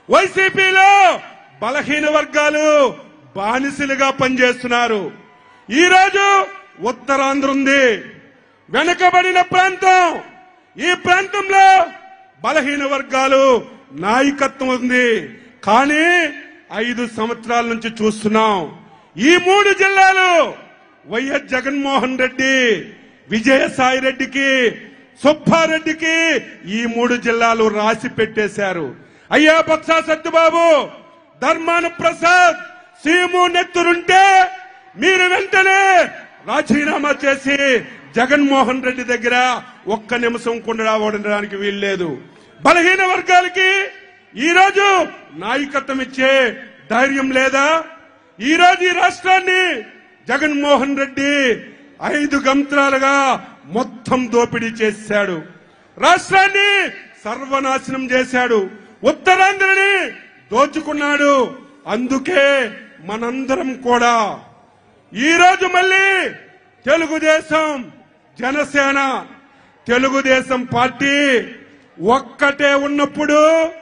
వైసీపీలో బలహీన వర్గాలు బానిసలుగా పనిచేస్తున్నారు ఈ రోజు ఉత్తరాంధ్ర ఉంది వెనుకబడిన ప్రాంతం ఈ ప్రాంతంలో బలహీన వర్గాలు నాయకత్వం ఉంది కానీ ఐదు సంవత్సరాల నుంచి చూస్తున్నాం ఈ మూడు జిల్లాలు వైఎస్ జగన్మోహన్ రెడ్డి విజయసాయి రెడ్డికి సుబ్బారెడ్డికి ఈ మూడు జిల్లాలు రాసి పెట్టేశారు అయ్యా బొత్స సత్యబాబు ధర్మాన ప్రసాద్ సీము నెత్తురుంటే మీరు వెంటనే రాజీనామా చేసి జగన్మోహన్ రెడ్డి దగ్గర ఒక్క నిమిషం కూడా ఉండడానికి వీల్లేదు బలహీన వర్గాలకి ఈ రోజు నాయకత్వం ఇచ్చే ధైర్యం లేదా ఈ రోజు ఈ రాష్ట్రాన్ని జగన్మోహన్ రెడ్డి ఐదు గంత్రాలుగా మొత్తం దోపిడీ చేశాడు రాష్ట్రాన్ని సర్వనాశనం చేశాడు ఉత్తరాంధ్రని దోచుకున్నాడు అందుకే మనందరం కూడా ఈ రోజు మళ్ళీ తెలుగుదేశం జనసేన తెలుగుదేశం పార్టీ ఒక్కటే ఉన్నప్పుడు